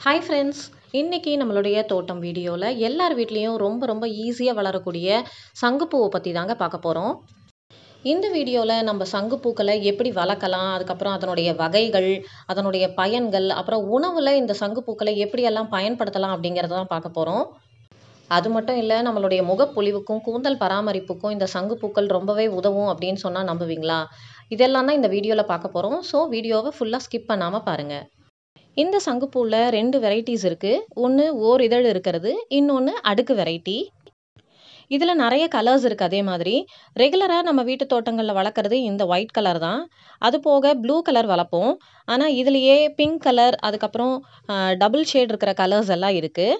hi friends இன்றைக்கி நம்மளுடைய தோட்டம் வீடியோவில் எல்லார் வீட்லேயும் ரொம்ப ரொம்ப ஈஸியாக வளரக்கூடிய சங்குப்பூவை பற்றி தாங்க பார்க்க போகிறோம் இந்த வீடியோவில் நம்ம சங்குப்பூக்களை எப்படி வளர்க்கலாம் அதுக்கப்புறம் அதனுடைய வகைகள் அதனுடைய பயன்கள் அப்புறம் உணவில் இந்த சங்குப்பூக்களை எப்படியெல்லாம் பயன்படுத்தலாம் அப்படிங்கிறத தான் பார்க்க போகிறோம் அது மட்டும் இல்லை நம்மளுடைய முகப்பொலிவுக்கும் கூந்தல் பராமரிப்புக்கும் இந்த சங்குப்பூக்கள் ரொம்பவே உதவும் அப்படின்னு சொன்னால் நம்புவீங்களா இதெல்லாம் தான் இந்த வீடியோவில் பார்க்க போகிறோம் ஸோ வீடியோவை ஃபுல்லாக ஸ்கிப் பண்ணாமல் பாருங்கள் இந்த சங்குப்பூவில் ரெண்டு வெரைட்டிஸ் இருக்குது ஒன்று ஓர் இதழ் இருக்கிறது இன்னொன்று அடுக்கு வெரைட்டி இதில் நிறைய கலர்ஸ் இருக்குது அதே மாதிரி ரெகுலராக நம்ம வீட்டு தோட்டங்களில் வளர்க்குறது இந்த ஒயிட் கலர் தான் அது போக ப்ளூ கலர் வளர்ப்போம் ஆனால் இதுலேயே பிங்க் கலர் அதுக்கப்புறம் டபுள் ஷேட் இருக்கிற கலர்ஸ் எல்லாம் இருக்குது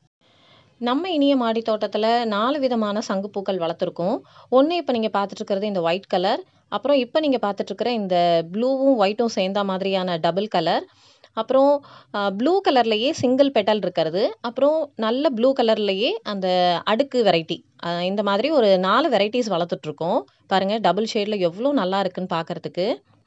நம்ம இனிய மாடி தோட்டத்தில் நாலு விதமான சங்குப்பூக்கள் வளர்த்துருக்கோம் ஒன்று இப்போ நீங்கள் பார்த்துட்ருக்கிறது இந்த ஒயிட் கலர் அப்புறம் இப்போ நீங்கள் பார்த்துட்ருக்கிற இந்த ப்ளூவும் ஒயிட்டும் சேர்ந்த மாதிரியான டபுள் கலர் அப்புறம் ப்ளூ கலர்லேயே சிங்கிள் பெட்டல் இருக்கிறது அப்புறம் நல்ல ப்ளூ கலர்லேயே அந்த அடுக்கு வெரைட்டி இந்த மாதிரி ஒரு நாலு வெரைட்டிஸ் வளர்த்துட்ருக்கோம் பாருங்கள் டபுள் ஷேடில் எவ்வளோ நல்லா இருக்குன்னு பார்க்குறதுக்கு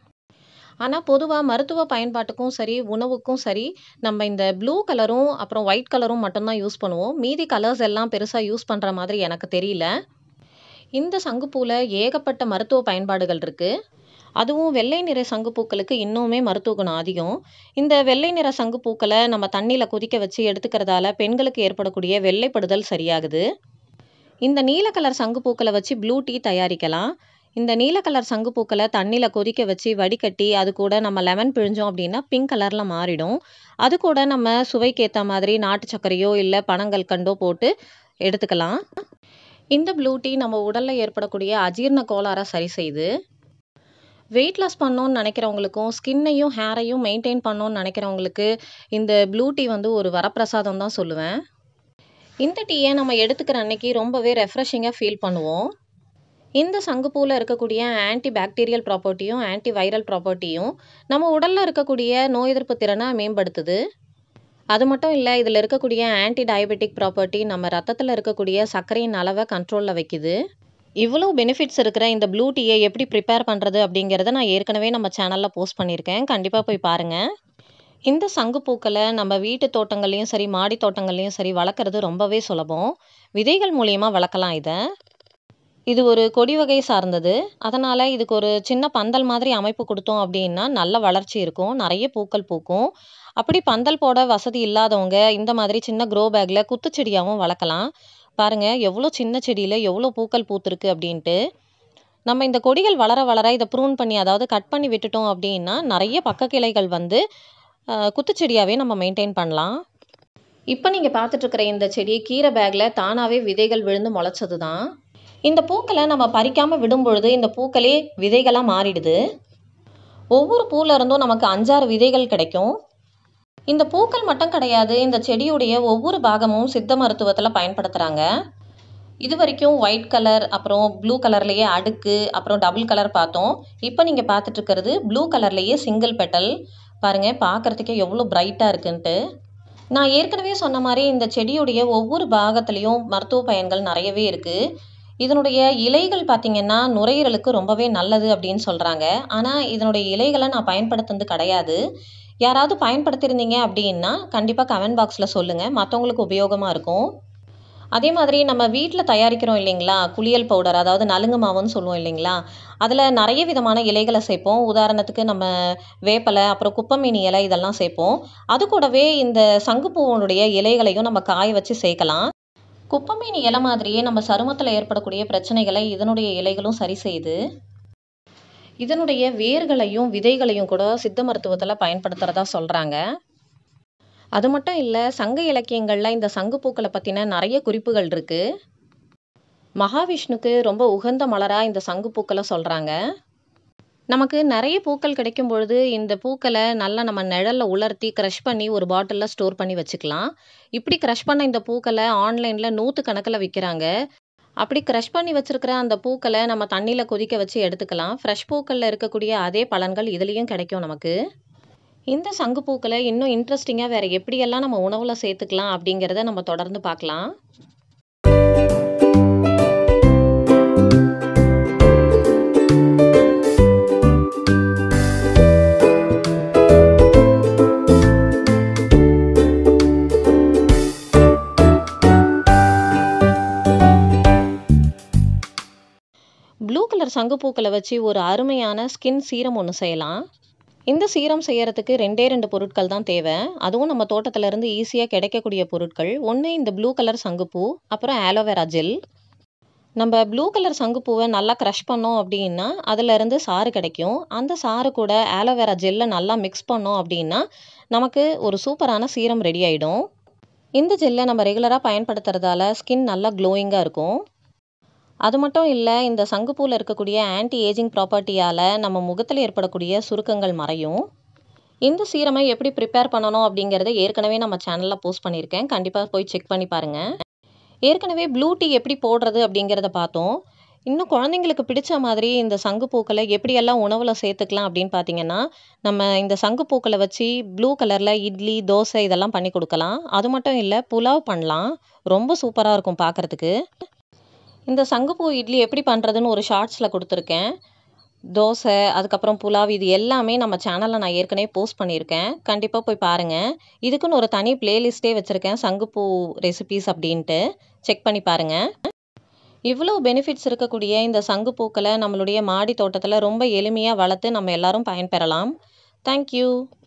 ஆனால் பொதுவாக மருத்துவ பயன்பாட்டுக்கும் சரி உணவுக்கும் சரி நம்ம இந்த ப்ளூ கலரும் அப்புறம் ஒயிட் கலரும் மட்டும்தான் யூஸ் பண்ணுவோம் மீதி கலர்ஸ் எல்லாம் பெருசாக யூஸ் பண்ணுற மாதிரி எனக்கு தெரியல இந்த சங்குப்பூவில் ஏகப்பட்ட மருத்துவ பயன்பாடுகள் இருக்குது அதுவும் வெள்ளை நிற சங்குப்பூக்களுக்கு இன்னுமே மருத்துவ குணம் அதிகம் இந்த வெள்ளை நிற சங்குப்பூக்களை நம்ம தண்ணியில் கொதிக்க வச்சு எடுத்துக்கிறதால பெண்களுக்கு ஏற்படக்கூடிய வெள்ளைப்படுதல் சரியாகுது இந்த நீல கலர் சங்குப்பூக்களை வச்சு ப்ளூ டீ தயாரிக்கலாம் இந்த நீல கலர் சங்குப்பூக்களை தண்ணியில் கொதிக்க வச்சு வடிகட்டி அது கூட நம்ம லெமன் பிழிஞ்சோம் அப்படின்னா பிங்க் கலரில் மாறிடும் அது கூட நம்ம சுவைக்கு ஏற்ற மாதிரி நாட்டு சர்க்கரையோ இல்லை பனங்கள் கண்டோ போட்டு எடுத்துக்கலாம் இந்த ப்ளூ டீ நம்ம உடலில் ஏற்படக்கூடிய அஜீர்ண கோளாறை சரி செய்யுது வெயிட் லாஸ் பண்ணோன்னு நினைக்கிறவங்களுக்கும் ஸ்கின்னையும் ஹேரையும் மெயின்டைன் பண்ணோன்னு நினைக்கிறவங்களுக்கு இந்த ப்ளூ டீ வந்து ஒரு வரப்பிரசாதம் தான் சொல்லுவேன் இந்த டீயை நம்ம எடுத்துக்கிற அன்னைக்கு ரொம்பவே ரெஃப்ரெஷிங்காக ஃபீல் பண்ணுவோம் இந்த சங்குப்பூவில் இருக்கக்கூடிய ஆன்டி பாக்டீரியல் ப்ராப்பர்ட்டியும் ஆன்டி வைரல் ப்ராப்பர்ட்டியும் நம்ம உடலில் இருக்கக்கூடிய நோய் எதிர்ப்பு திறனை மேம்படுத்துது அது மட்டும் இல்லை இதில் இருக்கக்கூடிய ஆன்டி டயபெட்டிக் ப்ராப்பர்ட்டி நம்ம ரத்தத்தில் இருக்கக்கூடிய சர்க்கரையின் அளவை கண்ட்ரோலில் வைக்குது இவ்வளோ பெனிஃபிட்ஸ் இருக்கிற இந்த ப்ளூ டீயை எப்படி ப்ரிப்பேர் பண்ணுறது அப்படிங்கிறத நான் ஏற்கனவே நம்ம சேனலில் போஸ்ட் பண்ணியிருக்கேன் கண்டிப்பாக போய் பாருங்கள் இந்த சங்குப்பூக்களை நம்ம வீட்டு தோட்டங்கள்லேயும் சரி மாடி தோட்டங்கள்லேயும் சரி வளர்க்குறது ரொம்பவே சுலபம் விதைகள் மூலியமாக வளர்க்கலாம் இதை இது ஒரு கொடி வகை சார்ந்தது அதனால் இதுக்கு ஒரு சின்ன பந்தல் மாதிரி அமைப்பு கொடுத்தோம் அப்படின்னா நல்ல வளர்ச்சி இருக்கும் நிறைய பூக்கள் பூக்கும் அப்படி பந்தல் போட வசதி இல்லாதவங்க இந்த மாதிரி சின்ன க்ரோ பேக்கில் குத்துச்செடியாகவும் வளர்க்கலாம் பாருங்கள் எவ்வளோ சின்ன செடியில் எவ்வளோ பூக்கள் பூத்துருக்கு அப்படின்ட்டு நம்ம இந்த கொடிகள் வளர வளர இதை ப்ரூன் பண்ணி அதாவது கட் பண்ணி விட்டுட்டோம் அப்படின்னா நிறைய பக்க கிளைகள் வந்து குத்துச்செடியாகவே நம்ம மெயின்டைன் பண்ணலாம் இப்போ நீங்கள் பார்த்துட்ருக்கிற இந்த செடி கீரை பேக்கில் தானாகவே விதைகள் விழுந்து முளைச்சது தான் இந்த பூக்களை நம்ம பறிக்காமல் விடும் பொழுது இந்த பூக்களே விதைகளாக மாறிடுது ஒவ்வொரு பூவில் இருந்தும் நமக்கு அஞ்சாறு விதைகள் கிடைக்கும் இந்த பூக்கள் மட்டும் கிடையாது இந்த செடியுடைய ஒவ்வொரு பாகமும் சித்த மருத்துவத்தில் பயன்படுத்துகிறாங்க இது வரைக்கும் ஒயிட் கலர் அப்புறம் ப்ளூ கலர்லேயே அடுக்கு அப்புறம் டபுள் கலர் பார்த்தோம் இப்போ நீங்கள் பார்த்துட்ருக்கிறது ப்ளூ கலர்லேயே சிங்கிள் பெட்டல் பாருங்கள் பார்க்குறதுக்கே எவ்வளோ பிரைட்டாக இருக்குன்ட்டு நான் ஏற்கனவே சொன்ன மாதிரி இந்த செடியுடைய ஒவ்வொரு பாகத்துலேயும் மருத்துவ பயன்கள் நிறையவே இருக்குது இதனுடைய இலைகள் பார்த்திங்கன்னா நுரையீரலுக்கு ரொம்பவே நல்லது அப்படின்னு சொல்கிறாங்க ஆனால் இதனுடைய இலைகளை நான் பயன்படுத்துனது கிடையாது யாராவது பயன்படுத்தியிருந்தீங்க அப்படின்னா கண்டிப்பாக கமெண்ட் பாக்ஸில் சொல்லுங்கள் மற்றவங்களுக்கு உபயோகமாக இருக்கும் அதே மாதிரி நம்ம வீட்டில் தயாரிக்கிறோம் இல்லைங்களா குளியல் பவுடர் அதாவது நலுங்கு மாவுன்னு சொல்லுவோம் இல்லைங்களா அதில் நிறைய விதமான இலைகளை சேர்ப்போம் உதாரணத்துக்கு நம்ம வேப்பலை அப்புறம் குப்பமீனி இலை இதெல்லாம் சேர்ப்போம் அது கூடவே இந்த சங்குப்பூவனுடைய இலைகளையும் நம்ம காய வச்சு சேர்க்கலாம் குப்பமீனி இலை மாதிரியே நம்ம சருமத்தில் ஏற்படக்கூடிய பிரச்சனைகளை இதனுடைய இலைகளும் சரி செய்யுது இதனுடைய வேர்களையும் விதைகளையும் கூட சித்த மருத்துவத்தில் பயன்படுத்துகிறதா சொல்கிறாங்க அது மட்டும் இல்லை சங்க இலக்கியங்களில் இந்த சங்குப்பூக்களை பற்றின நிறைய குறிப்புகள் இருக்குது மகாவிஷ்ணுக்கு ரொம்ப உகந்த மலராக இந்த சங்குப்பூக்களை சொல்கிறாங்க நமக்கு நிறைய பூக்கள் கிடைக்கும் பொழுது இந்த பூக்களை நல்லா நம்ம நிழலில் உலர்த்தி க்ரஷ் பண்ணி ஒரு பாட்டிலில் ஸ்டோர் பண்ணி வச்சுக்கலாம் இப்படி க்ரஷ் பண்ண இந்த பூக்களை ஆன்லைனில் நூற்று கணக்கில் விற்கிறாங்க அப்படி க்ரஷ் பண்ணி வச்சுருக்கிற அந்த பூக்களை நம்ம தண்ணியில் கொதிக்க வச்சு எடுத்துக்கலாம் ஃப்ரெஷ் பூக்களில் இருக்கக்கூடிய அதே பலன்கள் இதுலேயும் கிடைக்கும் நமக்கு இந்த சங்குப்பூக்களை இன்னும் இன்ட்ரெஸ்டிங்காக வேறு எப்படியெல்லாம் நம்ம உணவில் சேர்த்துக்கலாம் அப்படிங்கிறத நம்ம தொடர்ந்து பார்க்கலாம் கலர் சங்குப்பூக்களை வச்சு ஒரு அருமையான ஸ்கின் சீரம் ஒன்று செய்யலாம் இந்த சீரம் செய்யறதுக்கு ரெண்டே ரெண்டு பொருட்கள் தான் தேவை அதுவும் நம்ம தோட்டத்திலேருந்து ஈஸியாக கிடைக்கக்கூடிய பொருட்கள் ஒன்று இந்த ப்ளூ கலர் சங்குப்பூ அப்புறம் ஆலோவேரா ஜெல் நம்ம ப்ளூ கலர் சங்குப்பூவை நல்லா க்ரஷ் பண்ணோம் அப்படின்னா அதிலிருந்து சாறு கிடைக்கும் அந்த சாறு கூட ஆலோவேரா ஜெல்லை நல்லா மிக்ஸ் பண்ணோம் அப்படின்னா நமக்கு ஒரு சூப்பரான சீரம் ரெடி ஆகிடும் இந்த ஜெல்லை நம்ம ரெகுலராக பயன்படுத்துறதால ஸ்கின் நல்லா க்ளோயிங்காக இருக்கும் அது மட்டும் இல்லை இந்த சங்குப்பூவில் இருக்கக்கூடிய ஆன்டி ஏஜிங் ப்ராப்பர்ட்டியால் நம்ம முகத்தில் ஏற்படக்கூடிய சுருக்கங்கள் மறையும் இந்த சீரமை எப்படி ப்ரிப்பேர் பண்ணணும் அப்படிங்கிறத ஏற்கனவே நம்ம சேனலில் போஸ்ட் பண்ணியிருக்கேன் கண்டிப்பாக போய் செக் பண்ணி பாருங்கள் ஏற்கனவே ப்ளூ டீ எப்படி போடுறது அப்படிங்கிறத பார்த்தோம் இன்னும் குழந்தைங்களுக்கு பிடிச்ச மாதிரி இந்த சங்குப்பூக்களை எப்படியெல்லாம் உணவில் சேர்த்துக்கலாம் அப்படின்னு பார்த்தீங்கன்னா நம்ம இந்த சங்குப்பூக்களை வச்சு ப்ளூ கலரில் இட்லி தோசை இதெல்லாம் பண்ணி கொடுக்கலாம் அது மட்டும் இல்லை புலாவ் பண்ணலாம் ரொம்ப சூப்பராக இருக்கும் பார்க்குறதுக்கு இந்த சங்குப்பூ இட்லி எப்படி பண்ணுறதுன்னு ஒரு ஷார்ட்ஸில் கொடுத்துருக்கேன் தோசை அதுக்கப்புறம் புலாவ் இது எல்லாமே நம்ம சேனலில் நான் ஏற்கனவே போஸ்ட் பண்ணியிருக்கேன் கண்டிப்பாக போய் பாருங்கள் இதுக்குன்னு ஒரு தனி பிளேலிஸ்ட்டே வச்சுருக்கேன் சங்குப்பூ ரெசிபீஸ் அப்படின்ட்டு செக் பண்ணி பாருங்கள் இவ்வளோ பெனிஃபிட்ஸ் இருக்கக்கூடிய இந்த சங்குப்பூக்களை நம்மளுடைய மாடி தோட்டத்தில் ரொம்ப எளிமையாக வளர்த்து நம்ம எல்லாரும் பயன்பெறலாம் தேங்க்யூ